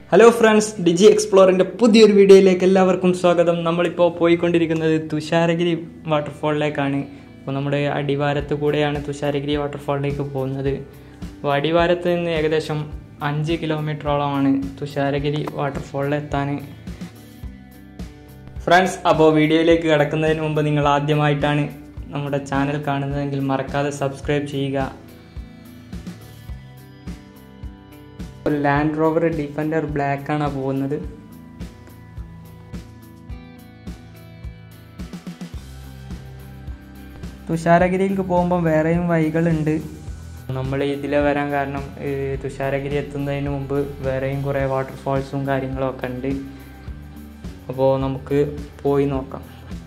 hello friends ഡിജി എക്സ്പ്ലോറിന്റെ പുതിയൊരു വീഡിയോയിലേക്ക് എല്ലാവർക്കും സ്വാഗതം നമ്മളിപ്പോൾ പോയിക്കൊണ്ടിരിക്കുന്നത് തുഷാരഗിരി വാട്ടർഫാളിലേക്കാണ് അപ്പോൾ നമ്മുടെ അടിവാരത്ത് കൂടെയാണ് തുഷാരഗിരി വാട്ടർഫാളിലേക്ക് പോകുന്നത് അപ്പോൾ അടിവാരത്ത് നിന്ന് ഏകദേശം അഞ്ച് കിലോമീറ്ററോളമാണ് തുഷാരഗിരി വാട്ടർഫാളിൽ എത്താൻ ഫ്രണ്ട്സ് അപ്പോൾ വീഡിയോയിലേക്ക് കിടക്കുന്നതിന് മുമ്പ് നിങ്ങൾ ആദ്യമായിട്ടാണ് നമ്മുടെ ചാനൽ കാണുന്നതെങ്കിൽ മറക്കാതെ സബ്സ്ക്രൈബ് ചെയ്യുക ഒരു ലാൻഡ് റോവർ ഡിഫൻഡർ ബ്ലാക്ക് ആണ് പോകുന്നത് തുഷാരഗിരിയിലേക്ക് പോകുമ്പോൾ വേറെയും വഴികളുണ്ട് നമ്മൾ ഇതിലെ വരാൻ കാരണം ഈ തുഷാരഗിരി എത്തുന്നതിന് മുമ്പ് വേറെയും കുറേ വാട്ടർഫാൾസും കാര്യങ്ങളും ഒക്കെ ഉണ്ട് അപ്പോൾ നമുക്ക് പോയി നോക്കാം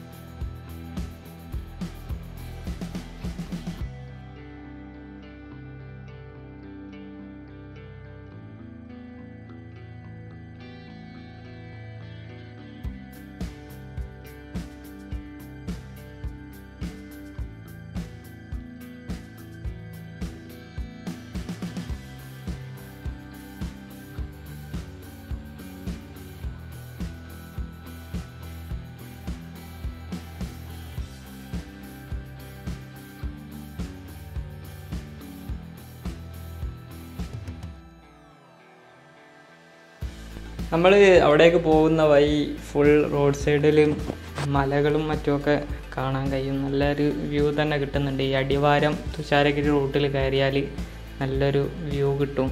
നമ്മൾ അവിടേക്ക് പോകുന്ന വഴി ഫുൾ റോഡ് സൈഡിൽ മലകളും മറ്റുമൊക്കെ കാണാൻ കഴിയും നല്ലൊരു വ്യൂ തന്നെ കിട്ടുന്നുണ്ട് ഈ അടിവാരം തുഷാരഗിരി റൂട്ടിൽ കയറിയാൽ നല്ലൊരു വ്യൂ കിട്ടും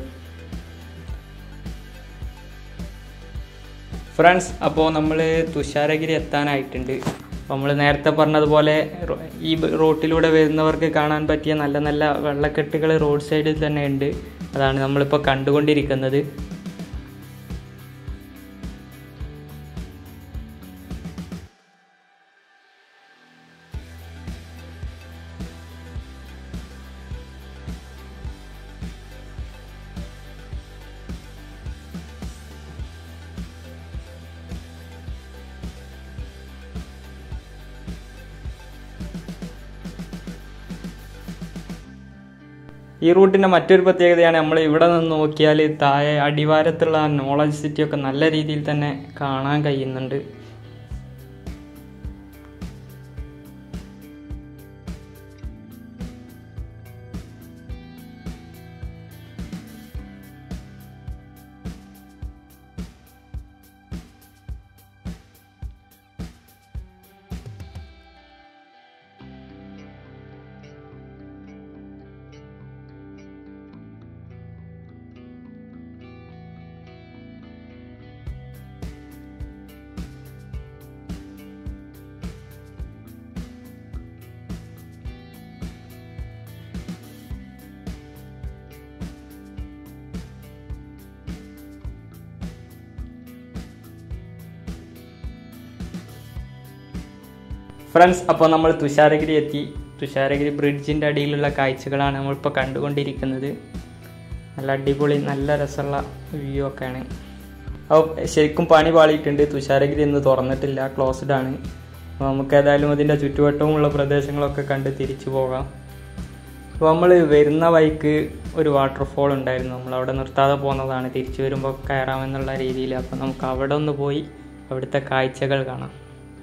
ഫ്രണ്ട്സ് അപ്പോൾ നമ്മൾ തുഷാരഗിരി എത്താനായിട്ടുണ്ട് അപ്പോൾ നമ്മൾ നേരത്തെ പറഞ്ഞതുപോലെ റോ- ഈ ബ- റൂട്ടിലൂടെ വരുന്നവർക്ക് കാണാൻ പറ്റിയ നല്ല നല്ല വെള്ളക്കെട്ടുകൾ റോഡ് സൈഡിൽ തന്നെ ഉണ്ട് അതാണ് നമ്മളിപ്പോൾ കണ്ടുകൊണ്ടിരിക്കുന്നത് ഈ റൂട്ടിൻ്റെ മറ്റൊരു പ്രത്യേകതയാണ് നമ്മൾ ഇവിടെ നിന്ന് നോക്കിയാൽ താഴെ അടിവാരത്തുള്ള നോളജ് സിറ്റി ഒക്കെ നല്ല രീതിയിൽ തന്നെ കാണാൻ കഴിയുന്നുണ്ട് ഫ്രണ്ട്സ് അപ്പോൾ നമ്മൾ തുഷാരഗിരി എത്തി തുഷാരഗിരി ബ്രിഡ്ജിൻ്റെ അടിയിലുള്ള കാഴ്ചകളാണ് നമ്മളിപ്പോൾ കണ്ടുകൊണ്ടിരിക്കുന്നത് നല്ല അടിപൊളി നല്ല രസമുള്ള വ്യൂ ഒക്കെയാണ് അപ്പോൾ ശരിക്കും പണി പാളിയിട്ടുണ്ട് തുഷാരഗിരി ഇന്ന് തുറന്നിട്ടില്ല ക്ലോസ്ഡ് ആണ് അപ്പോൾ നമുക്ക് ഏതായാലും അതിൻ്റെ ചുറ്റുവട്ടവുമുള്ള പ്രദേശങ്ങളൊക്കെ കണ്ട് തിരിച്ചു പോകാം അപ്പോൾ നമ്മൾ വരുന്ന വഴിക്ക് ഒരു വാട്ടർഫോൾ ഉണ്ടായിരുന്നു നമ്മൾ അവിടെ നിർത്താതെ പോകുന്നതാണ് തിരിച്ചു വരുമ്പോൾ കയറാമെന്നുള്ള രീതിയിൽ അപ്പോൾ നമുക്ക് അവിടെ ഒന്ന് പോയി അവിടുത്തെ കാഴ്ചകൾ കാണാം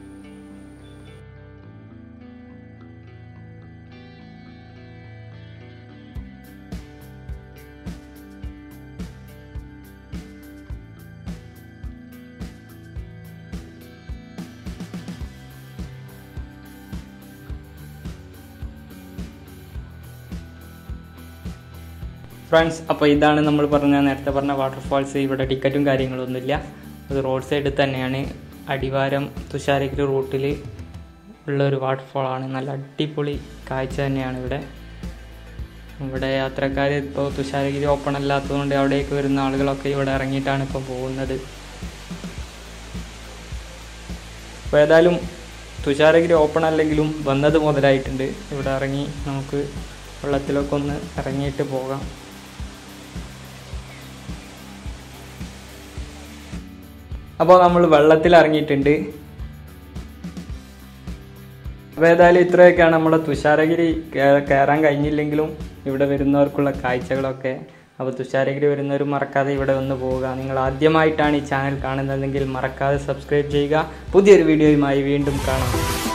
ഫ്രണ്ട്സ് അപ്പോൾ ഇതാണ് നമ്മൾ പറഞ്ഞ നേരത്തെ പറഞ്ഞ വാട്ടർഫാൾസ് ഇവിടെ ടിക്കറ്റും കാര്യങ്ങളൊന്നുമില്ല അത് റോഡ് സൈഡിൽ തന്നെയാണ് അടിവാരം തുഷാരഗിരി റൂട്ടിൽ ഉള്ള ഒരു വാട്ടർഫാളാണ് നല്ല അടിപൊളി കാഴ്ച തന്നെയാണ് ഇവിടെ ഇവിടെ യാത്രക്കാർ ഇപ്പോൾ തുഷാരഗിരി ഓപ്പൺ അല്ലാത്തതുകൊണ്ട് അവിടേക്ക് വരുന്ന ആളുകളൊക്കെ ഇവിടെ ഇറങ്ങിയിട്ടാണ് ഇപ്പോൾ പോകുന്നത് അപ്പോൾ ഏതായാലും തുഷാരഗിരി ഓപ്പൺ അല്ലെങ്കിലും വന്നത് മുതലായിട്ടുണ്ട് ഇവിടെ ഇറങ്ങി നമുക്ക് വെള്ളത്തിലൊക്കെ ഒന്ന് ഇറങ്ങിയിട്ട് പോകാം അപ്പോൾ നമ്മൾ വെള്ളത്തിൽ ഇറങ്ങിയിട്ടുണ്ട് അപ്പോൾ ഏതായാലും ഇത്രയൊക്കെയാണ് നമ്മുടെ തുഷാരഗിരി കേ- കയറാൻ കഴിഞ്ഞില്ലെങ്കിലും ഇവിടെ വരുന്നവർക്കുള്ള കാഴ്ചകളൊക്കെ അപ്പോൾ തുഷാരഗിരി വരുന്നവർ മറക്കാതെ ഇവിടെ ഒന്ന് പോവുക നിങ്ങൾ ആദ്യമായിട്ടാണ് ഈ ചാനൽ കാണുന്നതെങ്കിൽ മറക്കാതെ സബ്സ്ക്രൈബ് ചെയ്യുക പുതിയൊരു വീഡിയോയുമായി വീണ്ടും കാണാം